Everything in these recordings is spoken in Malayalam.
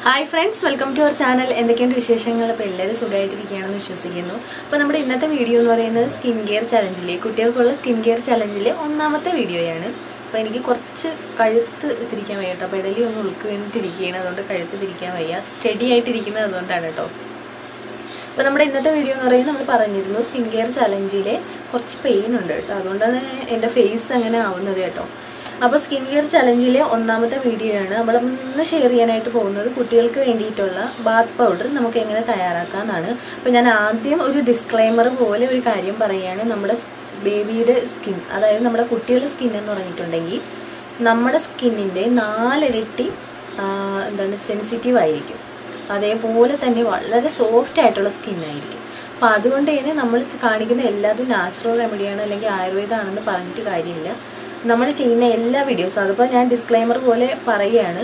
hi friends welcome to our channel എന്തൊക്കെയുണ്ട് വിശേഷങ്ങൾ അപ്പോൾ എല്ലാവരും സുഖമായിട്ടിരിക്കുകയാണെന്ന് വിശ്വസിക്കുന്നു അപ്പോൾ നമ്മുടെ ഇന്നത്തെ വീഡിയോ എന്ന് പറയുന്നത് സ്കിൻ കെയർ ചലഞ്ചിലെ കുട്ടികൾക്കുള്ള സ്കിൻ കെയർ ചലഞ്ചിലെ ഒന്നാമത്തെ വീഡിയോയാണ് അപ്പോൾ എനിക്ക് കുറച്ച് കഴുത്ത് തിരിക്കാൻ വയ്യ കേട്ടോ പെടലി ഒന്ന് ഉൾക്ക് വേണ്ടിയിട്ടിരിക്കുകയാണ് അതുകൊണ്ട് കഴുത്ത് തിരിക്കാൻ വയ്യ സ്റ്റഡി ആയിട്ടിരിക്കുന്നത് അതുകൊണ്ടാണ് കേട്ടോ അപ്പോൾ നമ്മുടെ ഇന്നത്തെ വീഡിയോ എന്ന് പറയുന്നത് നമ്മൾ പറഞ്ഞിരുന്നു സ്കിൻ കെയർ ചലഞ്ചിലെ കുറച്ച് പെയിൻ ഉണ്ട് കേട്ടോ അതുകൊണ്ടാണ് എൻ്റെ ഫേസ് അങ്ങനെ ആവുന്നത് കേട്ടോ അപ്പോൾ സ്കിൻ കെയർ ചലഞ്ചിലെ ഒന്നാമത്തെ വീഡിയോ ആണ് നമ്മൾ ഇന്ന് ഷെയർ ചെയ്യാനായിട്ട് പോകുന്നത് കുട്ടികൾക്ക് വേണ്ടിയിട്ടുള്ള ബാത്ത് പൗഡർ നമുക്ക് എങ്ങനെ തയ്യാറാക്കാമെന്നാണ് അപ്പോൾ ഞാൻ ആദ്യം ഒരു ഡിസ്ക്ലൈമർ പോലെ ഒരു കാര്യം പറയുകയാണ് നമ്മുടെ ബേബിയുടെ സ്കിൻ അതായത് നമ്മുടെ കുട്ടികളുടെ സ്കിൻ എന്ന് പറഞ്ഞിട്ടുണ്ടെങ്കിൽ നമ്മുടെ സ്കിന്നിൻ്റെ നാലിരട്ടി ആ, എന്താണ് സെൻസിറ്റീവ് ആയിരിക്കും അതേപോലെ തന്നെ വളരെ സോഫ്റ്റ് ആയിട്ടുള്ള സ്കിൻ ആയിരിക്കും അപ്പോൾ അതുകൊണ്ട് തന്നെ നമ്മൾ കാണിക്കുന്ന എല്ലാതും നാച്ചുറൽ റെമഡിയാണ് അല്ലെങ്കിൽ ആയുർവേദമാണെന്ന് പറഞ്ഞിട്ട് കാര്യമില്ല നമ്മൾ ചെയ്യുന്ന എല്ലാ വീഡിയോസും അതിപ്പോൾ ഞാൻ ഡിസ്ക്ലൈമർ പോലെ പറയുകയാണ്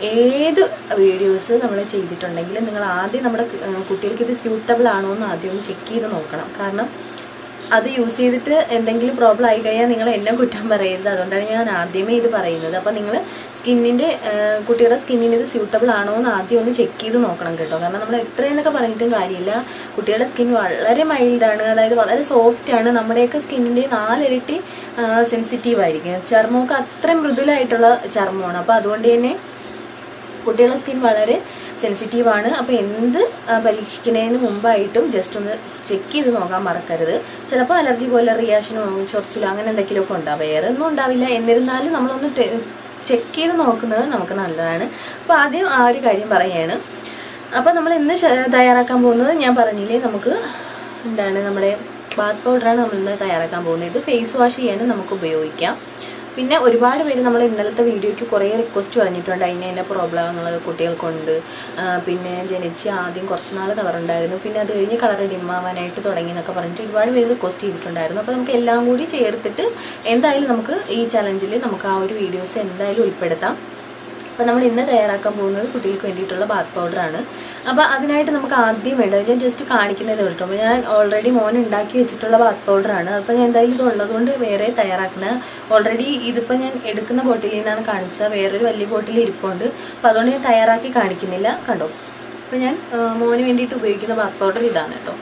ഏത് വീഡിയോസ് നമ്മൾ ചെയ്തിട്ടുണ്ടെങ്കിൽ നിങ്ങൾ ആദ്യം നമ്മുടെ ഏഹ്, കുട്ടികൾക്ക് ഇത് സ്യൂട്ടബിൾ ആണോ എന്ന് ആദ്യം ഒന്ന് ചെക്ക് ചെയ്ത് നോക്കണം കാരണം അത് യൂസ് ചെയ്തിട്ട് എന്തെങ്കിലും പ്രോബ്ലം ആയി കഴിഞ്ഞാൽ നിങ്ങൾ എന്നെ കുറ്റം പറയരുത് അതുകൊണ്ടാണ് ഞാൻ ആദ്യമേ ഇത് പറയുന്നത് അപ്പോൾ നിങ്ങൾ സ്കിന്നിൻ്റെ കുട്ടികളുടെ സ്കിന്നിന് ഇത് സ്യൂട്ടബിൾ ആണോ എന്ന് ആദ്യം ഒന്ന് ചെക്ക് ചെയ്ത് നോക്കണം കേട്ടോ കാരണം നമ്മൾ എത്രയെന്നൊക്കെ പറഞ്ഞിട്ടും കാര്യമില്ല കുട്ടികളുടെ സ്കിൻ വളരെ മൈൽഡാണ് അതായത് വളരെ സോഫ്റ്റ് ആണ് നമ്മുടെയൊക്കെ സ്കിന്നിൻ്റെ നാലിരട്ടി സെൻസിറ്റീവ് ആയിരിക്കും ചർമ്മമൊക്കെ അത്രയും മൃദുലായിട്ടുള്ള ചർമ്മമാണ് അപ്പോൾ അതുകൊണ്ട് തന്നെ കുട്ടികളുടെ സ്കിൻ വളരെ സെൻസിറ്റീവ് ആണ് അപ്പോൾ എന്ത് ആ, പരീക്ഷിക്കുന്നതിന് മുമ്പായിട്ടും ജസ്റ്റ് ഒന്ന് ചെക്ക് ചെയ്ത് നോക്കാൻ മറക്കരുത് ചിലപ്പോൾ അലർജി പോലെ റിയാക്ഷനോ ചൊറിച്ചിലോ അങ്ങനെ എന്തെങ്കിലുമൊക്കെ ഉണ്ടാവും വേറെ ഒന്നും ഉണ്ടാവില്ല എന്നിരുന്നാലും നമ്മളൊന്ന് ചെക്ക് ചെയ്ത് നോക്കുന്നത് നമുക്ക് നല്ലതാണ് അപ്പോൾ ആദ്യം ആ ഒരു കാര്യം പറയുകയാണ് അപ്പോൾ നമ്മൾ ഇന്ന് ശ- തയ്യാറാക്കാൻ പോകുന്നത് ഞാൻ പറഞ്ഞില്ലേ നമുക്ക് എന്താണ് നമ്മുടെ ബാത്ത് പൗഡറാണ് നമ്മൾ ഇന്ന് തയ്യാറാക്കാൻ പോകുന്നത് ഇത് ഫേസ് വാഷ് ചെയ്യാനും നമുക്ക് ഉപയോഗിക്കാം പിന്നെ ഒരുപാട് പേര് നമ്മൾ ഇന്നലത്തെ വീഡിയോയ്ക്ക് കുറേ റിക്വസ്റ്റ് പറഞ്ഞിട്ടുണ്ട് അതിന് തന്നെ പ്രോബ്ലങ്ങൾ കുട്ടികൾക്കുണ്ട് ആ, പിന്നെ ജനിച്ച് ആദ്യം കുറച്ച് നാൾ കളർ ഉണ്ടായിരുന്നു പിന്നെ അത് കഴിഞ്ഞ് കളർ ഡിമ്മാവാനായിട്ട് തുടങ്ങി എന്നൊക്കെ പറഞ്ഞിട്ട് ഒരുപാട് പേര് റിക്വസ്റ്റ് ചെയ്തിട്ടുണ്ടായിരുന്നു അപ്പോൾ നമുക്ക് എല്ലാം കൂടി ചേർത്തിട്ട് എന്തായാലും നമുക്ക് ഈ ചലഞ്ചിൽ നമുക്ക് ആ ഒരു വീഡിയോസ് എന്തായാലും ഉൾപ്പെടുത്താം അപ്പോൾ നമ്മൾ ഇന്ന് തയ്യാറാക്കാൻ പോകുന്നത് കുട്ടികൾക്ക് വേണ്ടിയിട്ടുള്ള ബാത്ത് പൗഡറാണ് അപ്പോൾ അതിനായിട്ട് നമുക്ക് ആദ്യം വേണ്ടത് ഞാൻ ജസ്റ്റ് കാണിക്കുന്നത് കേട്ടോ അപ്പോൾ ഞാൻ ഓൾറെഡി മോൻ ഉണ്ടാക്കി വെച്ചിട്ടുള്ള ബാത്ത് പൗഡറാണ് അപ്പോൾ ഞാൻ എന്തായാലും ഇത് ഉള്ളതുകൊണ്ട് വേറെ തയ്യാറാക്കുന്നത് ഓൾറെഡി ഇതിപ്പോൾ ഞാൻ എടുക്കുന്ന ബോട്ടിലിൽ നിന്നാണ് കാണിച്ചത് വേറൊരു വലിയ ബോട്ടിൽ ഇരിപ്പുണ്ട് അപ്പോൾ അതുകൊണ്ട് ഞാൻ തയ്യാറാക്കി കാണിക്കുന്നില്ല കണ്ടോ അപ്പോൾ ഞാൻ ആ, മോന് വേണ്ടിയിട്ട് ഉപയോഗിക്കുന്ന ബാത്ത് പൗഡർ ഇതാണ് കേട്ടോ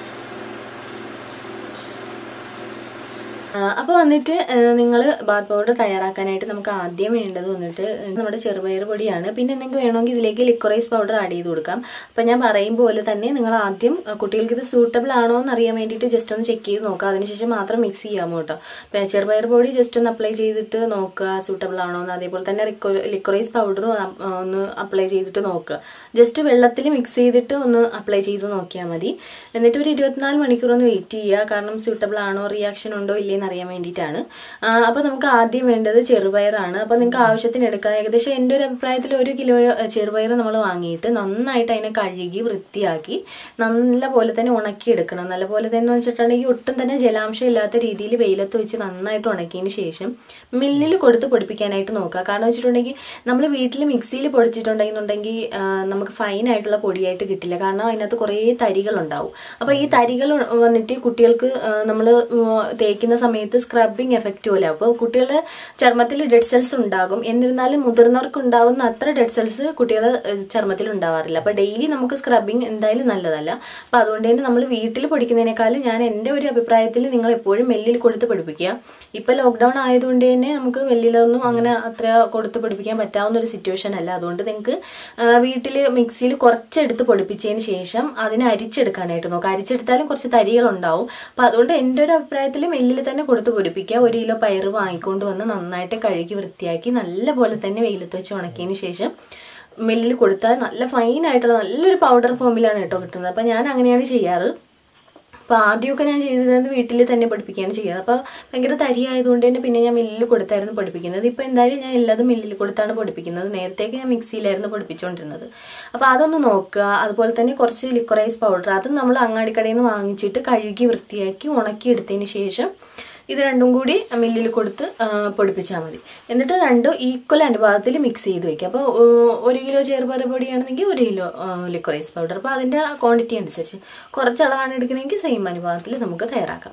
അപ്പോൾ വന്നിട്ട് നിങ്ങൾ ബാത്ത് പൗഡർ തയ്യാറാക്കാനായിട്ട് നമുക്ക് ആദ്യം വേണ്ടത് വന്നിട്ട് നമ്മുടെ ചെറുപയർ പൊടിയാണ് പിന്നെ നിങ്ങൾക്ക് വേണമെങ്കിൽ ഇതിലേക്ക് ലിക്വറൈസ് പൗഡർ ആഡ് ചെയ്ത് കൊടുക്കാം അപ്പോൾ ഞാൻ പറയും പോലെ തന്നെ നിങ്ങൾ ആദ്യം ആ, കുട്ടികൾക്ക് ഇത് സൂട്ടബിൾ ആണോ എന്ന് അറിയാൻ വേണ്ടിയിട്ട് ജസ്റ്റ് ഒന്ന് ചെക്ക് ചെയ്ത് നോക്കുക അതിനുശേഷം മാത്രം മിക്സ് ചെയ്യാമോ കേട്ടോ അപ്പോൾ ചെറുപയർ പൊടി ജസ്റ്റ് ഒന്ന് അപ്ലൈ ചെയ്തിട്ട് നോക്കുക സൂട്ടബിൾ ആണോ എന്ന് അതേപോലെ തന്നെ ലിക്വറൈസ് പൗഡറും ഒന്ന് അപ്ലൈ ചെയ്തിട്ട് നോക്കുക ജസ്റ്റ് വെള്ളത്തിൽ മിക്സ് ചെയ്തിട്ട് ഒന്ന് അപ്ലൈ ചെയ്ത് നോക്കിയാൽ മതി എന്നിട്ട് ഒരു ഇരുപത്തിനാല് മണിക്കൂർ ഒന്ന് വെയിറ്റ് ചെയ്യുക കാരണം സ്യൂട്ടബിൾ ആണോ റിയാക്ഷൻ ഉണ്ടോ ഇല്ലേന്ന് അറിയാൻ വേണ്ടിയിട്ടാണ് അപ്പോൾ നമുക്ക് ആദ്യം വേണ്ടത് ചെറുപയറാണ് അപ്പോൾ നിങ്ങൾക്ക് ആവശ്യത്തിന് എടുക്കാം ഏകദേശം എൻ്റെ ഒരു അഭിപ്രായത്തിൽ ഒരു കിലോ ചെറുപയർ നമ്മൾ വാങ്ങിയിട്ട് നന്നായിട്ട് അതിനെ കഴുകി വൃത്തിയാക്കി നല്ല പോലെ തന്നെ ഉണക്കിയെടുക്കണം നല്ല പോലെ തന്നെ എന്ന് വെച്ചിട്ടുണ്ടെങ്കിൽ ഒട്ടും തന്നെ ജലാംശം ഇല്ലാത്ത രീതിയിൽ വെയിലത്ത് വെച്ച് നന്നായിട്ട് ഉണക്കിയതിന് ശേഷം മില്ലിൽ കൊടുത്ത് പൊടിപ്പിക്കാനായിട്ട് നോക്കുക കാരണം വെച്ചിട്ടുണ്ടെങ്കിൽ നമ്മൾ വീട്ടിൽ മിക്സിയിൽ പൊടിച്ചിട്ടുണ്ടെന്നുണ്ടെങ്കിൽ ആ, നമുക്ക് ഫൈൻ ആയിട്ടുള്ള പൊടിയായിട്ട് കിട്ടില്ല കാരണം അതിനകത്ത് കുറേ തരികളുണ്ടാവും അപ്പോൾ ഈ തരികൾ വന്നിട്ട് കുട്ടികൾക്ക് നമ്മൾ തേക്കുന്ന സമയത്ത് സ്ക്രബിങ് എഫക്റ്റ് പോലെ അപ്പോൾ കുട്ടികളുടെ ചർമ്മത്തിൽ ഡെഡ് സെൽസ് ഉണ്ടാകും എന്നിരുന്നാലും മുതിർന്നവർക്ക് ഉണ്ടാവുന്ന അത്ര ഡെഡ് സെൽസ് കുട്ടികളുടെ ഏഹ്, ചർമ്മത്തിൽ ഉണ്ടാവാറില്ല അപ്പോൾ ഡെയിലി നമുക്ക് സ്ക്രബിങ് എന്തായാലും നല്ലതല്ല അപ്പോൾ അതുകൊണ്ട് തന്നെ നമ്മൾ വീട്ടിൽ പൊടിക്കുന്നതിനേക്കാളും ഞാൻ എൻ്റെ ഒരു അഭിപ്രായത്തിൽ നിങ്ങൾ എപ്പോഴും മെല്ലിൽ കൊടുത്ത് പഠിപ്പിക്കുക ഇപ്പം ലോക്ക്ഡൗൺ ആയതുകൊണ്ട് തന്നെ നമുക്ക് വെല്ലിലൊന്നും അങ്ങനെ അത്ര കൊടുത്ത് പഠിപ്പിക്കാൻ പറ്റാവുന്ന ഒരു സിറ്റുവേഷൻ അല്ല അതുകൊണ്ട് നിങ്ങൾക്ക് വീട്ടിൽ മിക്സിയിൽ കുറച്ചെടുത്ത് പൊടിപ്പിച്ചതിന് ശേഷം അതിനെ അരിച്ചെടുക്കാനായിട്ട് നോക്കുക അരിച്ചെടുത്താലും കുറച്ച് തരികളുണ്ടാവും അപ്പം അതുകൊണ്ട് എൻ്റെ ഒരു അഭിപ്രായത്തിൽ മെല്ലിൽ തന്നെ കൊടുത്ത് പൊടിപ്പിക്കുക ഒരു കിലോ പയറ് വാങ്ങിക്കൊണ്ട് വന്ന് നന്നായിട്ട് കഴുകി വൃത്തിയാക്കി നല്ല പോലെ തന്നെ വെയിലത്ത് വെച്ച് ഉണക്കിയതിന് ശേഷം മെല്ലിൽ കൊടുത്താൽ നല്ല ഫൈൻ ആയിട്ടുള്ള നല്ലൊരു പൗഡർ ഫോമിലാണ് കേട്ടോ കിട്ടുന്നത് അപ്പം ഞാൻ അങ്ങനെയാണ് ചെയ്യാറ് അപ്പോൾ ആദ്യമൊക്കെ ഞാൻ ചെയ്തത് വീട്ടിൽ തന്നെ പഠിപ്പിക്കുകയാണ് ചെയ്യുന്നത് അപ്പോൾ ഭയങ്കര തരി ആയതുകൊണ്ട് തന്നെ പിന്നെ ഞാൻ മില്ലിൽ കൊടുത്തായിരുന്നു പഠിപ്പിക്കുന്നത് ഇപ്പോൾ എന്തായാലും ഞാൻ എല്ലാതും മില്ലിൽ കൊടുത്താണ് പഠിപ്പിക്കുന്നത് നേരത്തേക്ക് ഞാൻ മിക്സിയിലായിരുന്നു പഠിപ്പിച്ചുകൊണ്ടിരുന്നത് അപ്പോൾ അതൊന്ന് നോക്കുക അതുപോലെ തന്നെ കുറച്ച് ലിക്വറൈസ് പൗഡർ അതും നമ്മൾ അങ്ങാടിക്കടയിൽ നിന്ന് വാങ്ങിച്ചിട്ട് കഴുകി വൃത്തിയാക്കി ഉണക്കിയെടുത്തതിന് ശേഷം ഇത് രണ്ടും കൂടി മില്ലിൽ കൊടുത്ത് പൊടിപ്പിച്ചാൽ മതി എന്നിട്ട് രണ്ടും ഈക്വൽ അനുപാതത്തിൽ മിക്സ് ചെയ്ത് വെക്കുക അപ്പോൾ ഒരു കിലോ ചെറുപയർ പൊടിയാണെങ്കിൽ ഒരു കിലോ ലിക്വറൈസ് പൗഡർ അപ്പോൾ അതിൻ്റെ ക്വാണ്ടിറ്റി അനുസരിച്ച് കുറച്ച് അളവാണ് എടുക്കുന്നതെങ്കിൽ സെയിം അനുപാതത്തിൽ നമുക്ക് തയ്യാറാക്കാം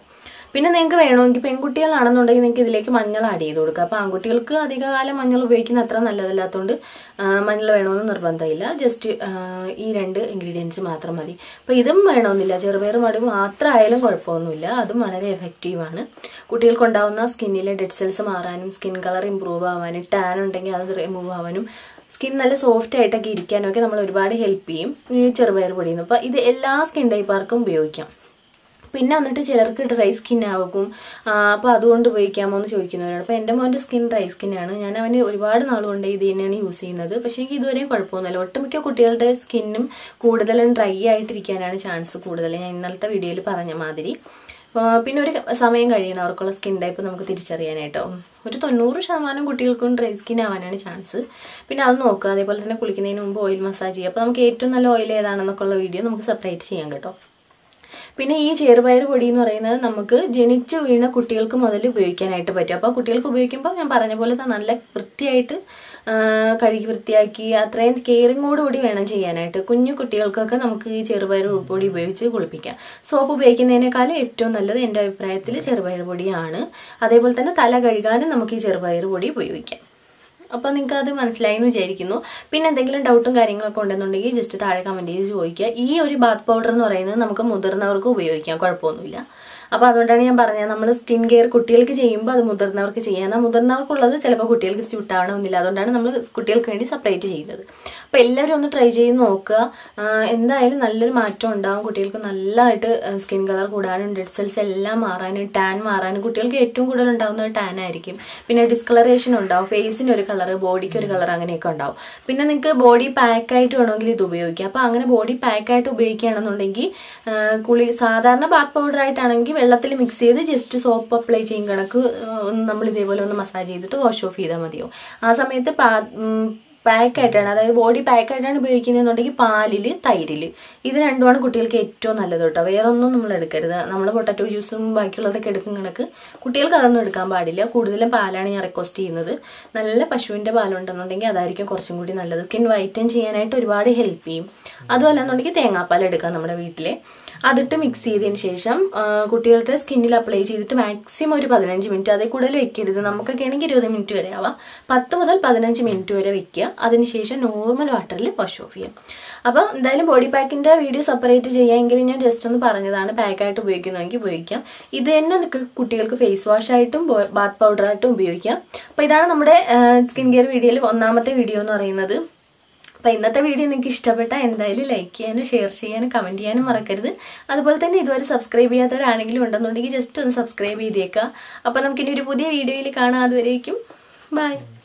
പിന്നെ നിങ്ങൾക്ക് വേണമെങ്കിൽ പെൺകുട്ടികളാണെന്നുണ്ടെങ്കിൽ നിങ്ങൾക്ക് ഇതിലേക്ക് മഞ്ഞൾ ആഡ് ചെയ്ത് കൊടുക്കുക അപ്പോൾ ആൺകുട്ടികൾക്ക് അധികകാലം മഞ്ഞൾ ഉപയോഗിക്കുന്ന അത്ര നല്ലതല്ലാത്തതുകൊണ്ട് ആ, മഞ്ഞൾ വേണമെന്ന് നിർബന്ധമില്ല ജസ്റ്റ് ഈ രണ്ട് ഇൻഗ്രീഡിയൻസ് മാത്രം മതി അപ്പോൾ ഇതും വേണമെന്നില്ല ചെറുപയർ മടി മാത്രമായാലും കുഴപ്പമൊന്നുമില്ല അതും വളരെ എഫക്റ്റീവാണ് കുട്ടികൾക്കുണ്ടാവുന്ന സ്കിന്നിലെ ഡെഡ് സെൽസ് മാറാനും സ്കിൻ കളർ ഇമ്പ്രൂവ് ആവാനും ടാൻ ഉണ്ടെങ്കിൽ അത് റിമൂവ് ആവാനും സ്കിൻ നല്ല സോഫ്റ്റ് ആയിട്ടൊക്കെ ഇരിക്കാനും ഒക്കെ നമ്മൾ ഒരുപാട് ഹെൽപ്പ് ചെയ്യും ഈ ചെറുപയർ പൊടിയിൽ നിന്ന് അപ്പോൾ ഇത് എല്ലാ സ്കിൻ ടൈപ്പാർക്കും ഉപയോഗിക്കാം പിന്നെ വന്നിട്ട് ചിലർക്ക് ഡ്രൈ സ്കിൻ ആകും അപ്പോൾ അതുകൊണ്ട് ഉപയോഗിക്കാമോ എന്ന് ചോദിക്കുന്നവരാണ് അപ്പോൾ എൻ്റെ മോൻ്റെ സ്കിൻ ഡ്രൈ സ്കിന്നാണ് ഞാൻ അവന് ഒരുപാട് നാളുകൊണ്ട് ഇത് തന്നെയാണ് യൂസ് ചെയ്യുന്നത് പക്ഷേ എനിക്ക് ഇതുവരെയും കുഴപ്പമൊന്നുമില്ല ഒട്ടുമിക്ക കുട്ടികളുടെ സ്കിന്നും കൂടുതലും ഡ്രൈ ആയിട്ടിരിക്കാനാണ് ചാൻസ് കൂടുതൽ ഞാൻ ഇന്നലത്തെ വീഡിയോയിൽ പറഞ്ഞ മാതിരി ആ, പിന്നെ ഒരു സമയം കഴിയണം അവർക്കുള്ള സ്കിൻ ടൈപ്പ് നമുക്ക് തിരിച്ചറിയാനായിട്ടോ ഒരു തൊണ്ണൂറ് ശതമാനം കുട്ടികൾക്കും ഡ്രൈ സ്കിൻ ആവാനാണ് ചാൻസ് പിന്നെ അത് നോക്കുക അതേപോലെ തന്നെ കുളിക്കുന്നതിന് മുമ്പ് ഓയിൽ മസാജ് ചെയ്യുക അപ്പോൾ നമുക്ക് ഏറ്റവും നല്ല ഓയിൽ ഏതാണെന്നൊക്കെ ഉള്ള വീഡിയോ നമുക്ക് സെപ്പറേറ്റ് ചെയ്യാം കേട്ടോ പിന്നെ ഈ ചെറുപയർ പൊടി എന്ന് പറയുന്നത് നമുക്ക് ജനിച്ചു വീണ കുട്ടികൾക്ക് മുതൽ ഉപയോഗിക്കാനായിട്ട് പറ്റും അപ്പോൾ കുട്ടികൾക്ക് ഉപയോഗിക്കുമ്പോൾ ഞാൻ പറഞ്ഞ പോലെ തന്നെ നല്ല വൃത്തിയായിട്ട് ആ, കഴുകി വൃത്തിയാക്കി അത്രയും കെയറിങ്ങോടുകൂടി വേണം ചെയ്യാനായിട്ട് കുഞ്ഞു കുട്ടികൾക്കൊക്കെ നമുക്ക് ഈ ചെറുപയർ പൊടി ഉപയോഗിച്ച് കുളിപ്പിക്കാം സോപ്പ് ഉപയോഗിക്കുന്നതിനേക്കാളും ഏറ്റവും നല്ലത് എൻ്റെ അഭിപ്രായത്തിൽ ചെറുപയർ പൊടിയാണ് അതേപോലെ തന്നെ തല കഴുകാനും നമുക്ക് ഈ ചെറുപയർ പൊടി ഉപയോഗിക്കാം അപ്പോൾ നിങ്ങൾക്ക് അത് മനസ്സിലായി എന്ന് വിചാരിക്കുന്നു പിന്നെ എന്തെങ്കിലും ഡൗട്ടും കാര്യങ്ങളൊക്കെ ഉണ്ടെന്നുണ്ടെങ്കിൽ ജസ്റ്റ് താഴെ കമൻറ്റ് ചെയ്ത് ചോദിക്കുക ഈ ഒരു ബാത്ത് പൗഡർ എന്ന് പറയുന്നത് നമുക്ക് മുതിർന്നവർക്ക് ഉപയോഗിക്കാം കുഴപ്പമൊന്നുമില്ല അപ്പോൾ അതുകൊണ്ടാണ് ഞാൻ പറഞ്ഞത് നമ്മൾ സ്കിൻ കെയർ കുട്ടികൾക്ക് ചെയ്യുമ്പോൾ അത് മുതിർന്നവർക്ക് ചെയ്യാം എന്നാൽ മുതിർന്നവർക്കുള്ളത് ചിലപ്പോൾ കുട്ടികൾക്ക് സ്യൂട്ട് ആവണമെന്നില്ല അതുകൊണ്ടാണ് നമ്മൾ കുട്ടികൾക്ക് വേണ്ടി സെപ്പറേറ്റ് ചെയ്യുന്നത് അപ്പോൾ എല്ലാവരും ഒന്ന് ട്രൈ ചെയ്ത് നോക്കുക ആ, എന്തായാലും നല്ലൊരു മാറ്റം ഉണ്ടാകും കുട്ടികൾക്ക് നല്ലതായിട്ട് സ്കിൻ കളർ കൂടാനും ഡെഡ് സെൽസ് എല്ലാം മാറാനും ടാൻ മാറാനും കുട്ടികൾക്ക് ഏറ്റവും കൂടുതൽ ഉണ്ടാകുന്നത് ടാൻ ആയിരിക്കും പിന്നെ ഡിസ്കളറേഷൻ ഉണ്ടാവും ഫേസിന് ഒരു കളർ ബോഡിക്ക് ഒരു കളർ അങ്ങനെയൊക്കെ ഉണ്ടാവും പിന്നെ നിങ്ങൾക്ക് ബോഡി പാക്കായിട്ട് വേണമെങ്കിൽ ഇത് ഉപയോഗിക്കാം അപ്പോൾ അങ്ങനെ ബോഡി പാക്കായിട്ട് ഉപയോഗിക്കുകയാണെന്നുണ്ടെങ്കിൽ ആ, കുളി സാധാരണ ബാത്ത് പൗഡർ ആയിട്ടാണെങ്കിൽ വെള്ളത്തിൽ മിക്സ് ചെയ്ത് ജസ്റ്റ് സോപ്പ് അപ്ലൈ ചെയ്യും കണക്ക് ആ, ഒന്ന് നമ്മൾ ഇതേപോലെ ഒന്ന് മസാജ് ചെയ്തിട്ട് വാഷ് ഓഫ് ചെയ്താൽ മതിയോ ആ സമയത്ത് പാ പാക്കായിട്ടാണ് അതായത് ബോഡി പാക്കായിട്ടാണ് ഉപയോഗിക്കുന്നതെന്നുണ്ടെങ്കിൽ പാലിൽ തൈരിൽ ഇത് രണ്ടുമാണ് കുട്ടികൾക്ക് ഏറ്റവും നല്ലത് കേട്ടോ വേറെ ഒന്നും നമ്മൾ എടുക്കരുത് നമ്മൾ പൊട്ടറ്റോ ജ്യൂസും ബാക്കിയുള്ളതൊക്കെ എടുക്കും കണക്ക് കുട്ടികൾക്ക് അതൊന്നും എടുക്കാൻ പാടില്ല കൂടുതലും പാലാണ് ഞാൻ റിക്വസ്റ്റ് ചെയ്യുന്നത് നല്ല പശുവിൻ്റെ പാലുണ്ടെന്നുണ്ടെങ്കിൽ അതായിരിക്കും കുറച്ചും കൂടി നല്ലത് സ്കിൻ വൈറ്റൻ ചെയ്യാനായിട്ട് ഒരുപാട് ഹെൽപ്പ് ചെയ്യും അതുമല്ല എന്നുണ്ടെങ്കിൽ തേങ്ങാപ്പാൽ എടുക്കാം നമ്മുടെ വീട്ടിലെ അതിട്ട് മിക്സ് ചെയ്തതിന് ശേഷം ആ, കുട്ടികളുടെ സ്കിന്നിൽ അപ്ലൈ ചെയ്തിട്ട് മാക്സിമം ഒരു പതിനഞ്ച് മിനിറ്റ് അതിൽ കൂടുതൽ വെക്കരുത് നമുക്കൊക്കെ ആണെങ്കിൽ ഇരുപത് മിനിറ്റ് വരെ ആവാം പത്ത് മുതൽ പതിനഞ്ച് മിനിറ്റ് വരെ വെക്കുക അതിനുശേഷം നോർമൽ വാട്ടറിൽ വാഷ് ഓഫ് ചെയ്യാം അപ്പോൾ എന്തായാലും ബോഡി പാക്കിന്റെ വീഡിയോ സെപ്പറേറ്റ് ചെയ്യാമെങ്കിലും ഞാൻ ജസ്റ്റ് ഒന്ന് പറഞ്ഞതാണ് പാക്കായിട്ട് ഉപയോഗിക്കുന്നതെങ്കിൽ ഉപയോഗിക്കാം ഇത് തന്നെ നിങ്ങൾക്ക് കുട്ടികൾക്ക് ഫേസ് വാഷ് ആയിട്ടും ബാത്ത് പൗഡറായിട്ടും ഉപയോഗിക്കാം അപ്പോൾ ഇതാണ് നമ്മുടെ സ്കിൻ കെയർ വീഡിയോയിൽ ഒന്നാമത്തെ വീഡിയോ എന്ന് പറയുന്നത് അപ്പോൾ ഇന്നത്തെ വീഡിയോ നിങ്ങൾക്ക് ഇഷ്ടപ്പെട്ടാൽ എന്തായാലും ലൈക്ക് ചെയ്യാനും ഷെയർ ചെയ്യാനും കമൻറ്റ് ചെയ്യാനും മറക്കരുത് അതുപോലെ തന്നെ ഇതുവരെ സബ്സ്ക്രൈബ് ചെയ്യാത്തവരാണെങ്കിലും ഉണ്ടെന്നുണ്ടെങ്കിൽ ജസ്റ്റ് ഒന്ന് സബ്സ്ക്രൈബ് ചെയ്തേക്കുക അപ്പോൾ നമുക്കിനി ഒരു പുതിയ വീഡിയോയിൽ കാണാം അതുവരേക്കും ബൈ